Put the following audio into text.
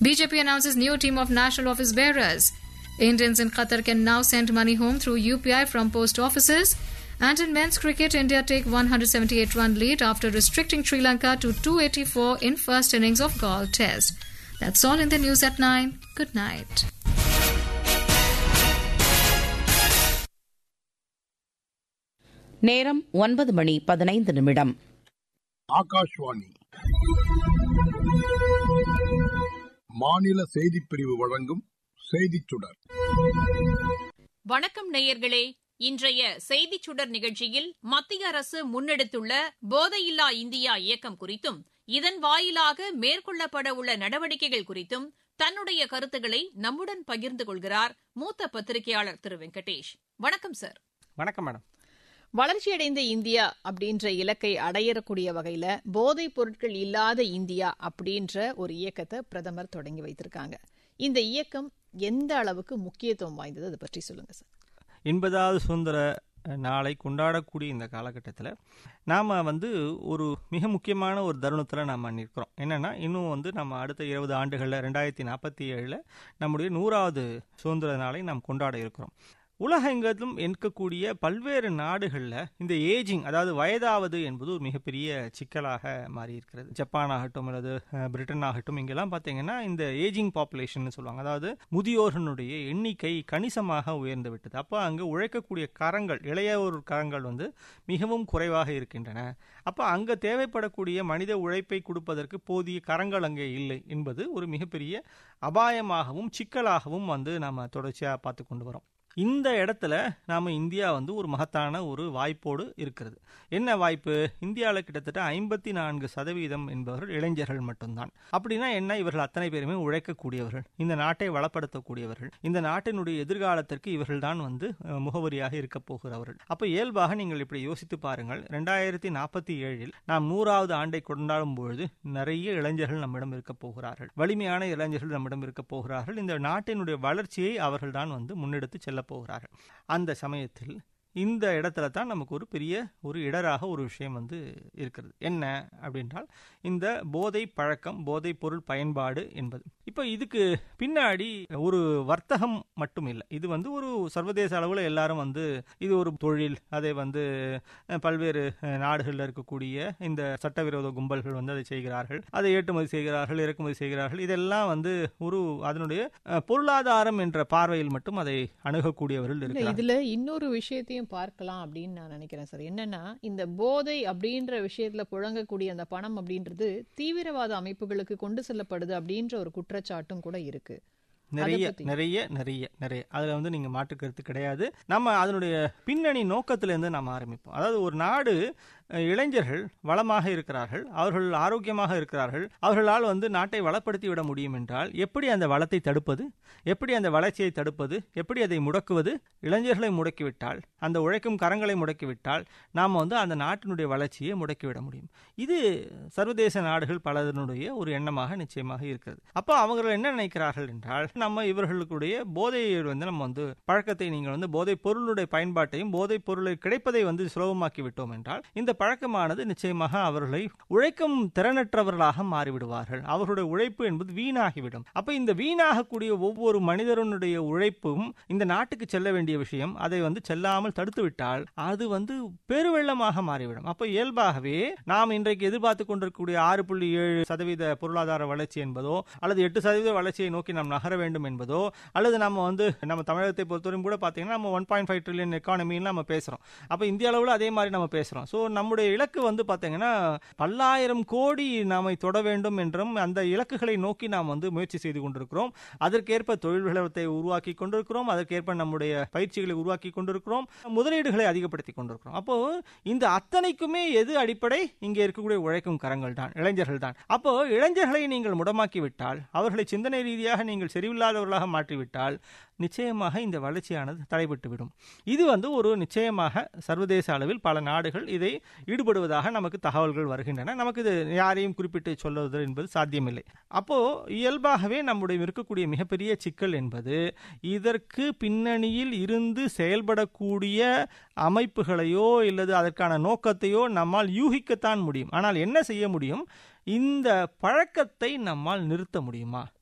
BJP announces new team of national office bearers. Indians in Qatar can now send money home through UPI from post offices. And in men's cricket, India take 178 run lead after restricting Sri Lanka to 284 in first innings of Gaul Test. That's all in the news at 9. Good night. நேரம் ஒன்பது மணி பதினைந்து நிமிடம் ஆகாஷ்வாணி மாநில செய்திப் பிரிவு வழங்கும் செய்திச் சுடர் வணக்கம் நேயர்களே இன்றைய செய்திச் சுடர் நிகழ்ச்சியில் மத்திய அரசு முன்னெடுத்துள்ள போதையில்லா இந்தியா இயக்கம் குறித்தும் இதன் வாயிலாக மேற்கொள்ளப்பட உள்ள நடவடிக்கைகள் குறித்தும் தன்னுடைய கருத்துக்களை நம்முடன் பகிர்ந்து கொள்கிறார் மூத்த பத்திரிகையாளர் திரு வெங்கடேஷ் வணக்கம் சார் வணக்கம் மேடம் வளர்ச்சியடைந்த இந்தியா அப்படின்ற இலக்கை அடையக்கூடிய வகையில போதைப் பொருட்கள் இல்லாத இந்தியா அப்படின்ற ஒரு இயக்கத்தை பிரதமர் தொடங்கி வைத்திருக்காங்க இந்த இயக்கம் எந்த அளவுக்கு முக்கியத்துவம் வாய்ந்தது அதை பற்றி சொல்லுங்க சார் எண்பதாவது சுதந்திர நாளை கொண்டாடக்கூடிய இந்த காலகட்டத்தில் நாம் வந்து ஒரு மிக முக்கியமான ஒரு தருணத்தில் நாம் நிற்கிறோம் என்னென்னா இன்னும் வந்து நம்ம அடுத்த இருபது ஆண்டுகளில் ரெண்டாயிரத்தி நாற்பத்தி ஏழில் நம்முடைய நூறாவது சுதந்திர நாளை நாம் கொண்டாட இருக்கிறோம் உலகெங்கிலும் இருக்கக்கூடிய பல்வேறு நாடுகளில் இந்த ஏஜிங் அதாவது வயதாவது என்பது ஒரு மிகப்பெரிய சிக்கலாக மாறி இருக்கிறது ஜப்பான் ஆகட்டும் அல்லது பிரிட்டன் ஆகட்டும் இங்கெல்லாம் பார்த்தீங்கன்னா இந்த ஏஜிங் பாப்புலேஷன் சொல்லுவாங்க அதாவது முதியோர்களுடைய எண்ணிக்கை கணிசமாக உயர்ந்து விட்டது அப்போ அங்கே உழைக்கக்கூடிய கரங்கள் இளையோர் கரங்கள் வந்து மிகவும் குறைவாக இருக்கின்றன அப்போ அங்கே தேவைப்படக்கூடிய மனித உழைப்பை கொடுப்பதற்கு போதிய கரங்கள் அங்கே இல்லை என்பது ஒரு மிகப்பெரிய அபாயமாகவும் சிக்கலாகவும் வந்து நம்ம தொடர்ச்சியாக பார்த்து கொண்டு வரோம் இந்த இடத்துல நாம் இந்தியா வந்து ஒரு மகத்தான ஒரு வாய்ப்போடு இருக்கிறது என்ன வாய்ப்பு இந்தியாவில் கிட்டத்தட்ட ஐம்பத்தி நான்கு சதவீதம் என்பவர்கள் இளைஞர்கள் மட்டும்தான் அப்படின்னா என்ன இவர்கள் அத்தனை பேருமே உழைக்கக்கூடியவர்கள் இந்த நாட்டை வளப்படுத்தக்கூடியவர்கள் இந்த நாட்டினுடைய எதிர்காலத்திற்கு இவர்கள் தான் வந்து முகவரியாக இருக்க போகிறவர்கள் அப்போ இயல்பாக நீங்கள் இப்படி யோசித்து பாருங்கள் ரெண்டாயிரத்தி நாற்பத்தி ஏழில் நாம் நூறாவது ஆண்டை கொண்டாடும் பொழுது நிறைய இளைஞர்கள் நம்மிடம் இருக்க போகிறார்கள் வலிமையான இளைஞர்கள் நம்மிடம் இருக்க போகிறார்கள் இந்த நாட்டினுடைய வளர்ச்சியை அவர்கள் தான் வந்து முன்னெடுத்து செல்ல போகிறார்கள் அந்த சமயத்தில் இந்த இடத்துல தான் நமக்கு ஒரு பெரிய ஒரு இடராக ஒரு விஷயம் வந்து இருக்கிறது என்ன அப்படின்றால் இந்த போதை பழக்கம் போதை பொருள் பயன்பாடு என்பது இப்போ இதுக்கு பின்னாடி ஒரு வர்த்தகம் மட்டும் இல்லை இது வந்து ஒரு சர்வதேச அளவில் எல்லாரும் வந்து இது ஒரு தொழில் அதை வந்து பல்வேறு நாடுகளில் இருக்கக்கூடிய இந்த சட்டவிரோத கும்பல்கள் வந்து அதை செய்கிறார்கள் அதை ஏற்றுமதி செய்கிறார்கள் இறக்குமதி செய்கிறார்கள் இதெல்லாம் வந்து ஒரு அதனுடைய பொருளாதாரம் என்ற பார்வையில் மட்டும் அதை அணுகக்கூடியவர்கள் இருக்கிறார்கள் இதுல இன்னொரு விஷயத்தையும் பார்க்கலாம் அப்படின்னு நான் நினைக்கிறேன் சார் என்னன்னா இந்த போதை அப்படின்ற விஷயத்துல புழங்கக்கூடிய அந்த பணம் அப்படின்றது தீவிரவாத அமைப்புகளுக்கு கொண்டு செல்லப்படுது அப்படின்ற ஒரு குற்றச்சாட்டும் கூட இருக்கு நிறைய நிறைய நிறைய நிறைய அதில் வந்து நீங்கள் மாற்று கருத்து கிடையாது நம்ம அதனுடைய பின்னணி நோக்கத்திலேருந்து நம்ம ஆரம்பிப்போம் அதாவது ஒரு நாடு இளைஞர்கள் வளமாக இருக்கிறார்கள் அவர்கள் ஆரோக்கியமாக இருக்கிறார்கள் அவர்களால் வந்து நாட்டை வளப்படுத்தி விட முடியும் என்றால் எப்படி அந்த வளத்தை தடுப்பது எப்படி அந்த வளர்ச்சியை தடுப்பது எப்படி அதை முடக்குவது இளைஞர்களை முடக்கிவிட்டால் அந்த உழைக்கும் கரங்களை முடக்கிவிட்டால் நாம் வந்து அந்த நாட்டினுடைய வளர்ச்சியை முடக்கிவிட முடியும் இது சர்வதேச நாடுகள் பலதனுடைய ஒரு எண்ணமாக நிச்சயமாக இருக்கிறது அப்போ அவர்கள் என்ன நினைக்கிறார்கள் என்றால் நம்ம இவர்களுடைய போதையை வந்து நம்ம வந்து பழக்கத்தை நீங்கள் வந்து போதைப் பொருளுடைய பயன்பாட்டையும் போதைப் பொருளை கிடைப்பதை வந்து சுலபமாக்கி விட்டோம் என்றால் இந்த பழக்கமானது நிச்சயமாக அவர்களை உழைக்கும் திறனற்றவர்களாக மாறிவிடுவார்கள் அவர்களுடைய உழைப்பு என்பது வீணாகிவிடும் அப்ப இந்த வீணாகக்கூடிய ஒவ்வொரு மனிதனுடைய உழைப்பும் இந்த நாட்டுக்கு செல்ல வேண்டிய விஷயம் அதை வந்து செல்லாமல் தடுத்து விட்டால் அது வந்து பெருவெள்ளமாக மாறிவிடும் அப்ப இயல்பாகவே நாம் இன்றைக்கு எதிர்பார்த்து கொண்டிருக்கக்கூடிய ஆறு புள்ளி ஏழு சதவீத பொருளாதார வளர்ச்சி என்பதோ அல்லது எட்டு சதவீத வளர்ச்சியை நோக்கி நாம் நகர வேண்டும் என்பதோ அல்லது நம்ம வந்து நம்ம தமிழகத்தை பொறுத்தவரையும் கூட பார்த்தீங்கன்னா நம்ம ஒன் பாயிண்ட் ஃபைவ் ட்ரில்லியன் எக்கானமின்னு நம்ம பேசுகிறோம் அப்போ இந்திய அளவில் அதே மாதிரி நம்ம பேசுகிறோம் ஸோ நம்முடைய இலக்கு வந்து பார்த்தீங்கன்னா பல்லாயிரம் கோடி நாம தொட வேண்டும் என்றும் அந்த இலக்குகளை நோக்கி நாம் வந்து முயற்சி செய்து கொண்டிருக்கிறோம் அதற்கேற்ப தொழில் வளத்தை உருவாக்கி கொண்டிருக்கிறோம் அதற்கேற்ப நம்முடைய பயிற்சிகளை உருவாக்கி கொண்டிருக்கிறோம் முதலீடுகளை அதிகப்படுத்தி கொண்டிருக்கிறோம் அப்போ இந்த அத்தனைக்குமே எது அடிப்படை இங்கே இருக்கக்கூடிய உழைக்கும் கரங்கள் தான் இளைஞர்கள் தான் அப்போ இளைஞர்களை நீங்கள் முடமாக்கி விட்டால் அவர்களை சிந்தனை ரீதியாக நீங்கள் செறிவில்லாதவர்களாக மாற்றிவிட்டால் நிச்சயமாக இந்த வளர்ச்சியானது தடைபட்டுவிடும் இது வந்து ஒரு நிச்சயமாக சர்வதேச அளவில் பல நாடுகள் இதை ஈடுபடுவதாக நமக்கு தகவல்கள் வருகின்றன நமக்கு இது யாரையும் குறிப்பிட்டு சொல்வது என்பது சாத்தியமில்லை அப்போ இயல்பாகவே நம்முடைய இருக்கக்கூடிய மிகப்பெரிய சிக்கல் என்பது இதற்கு பின்னணியில் இருந்து செயல்படக்கூடிய அமைப்புகளையோ இல்லது அதற்கான நோக்கத்தையோ நம்மால் யூகிக்கத்தான் முடியும் ஆனால் என்ன செய்ய முடியும் இந்த பழக்கத்தை நம்மால் நிறுத்த முடியுமா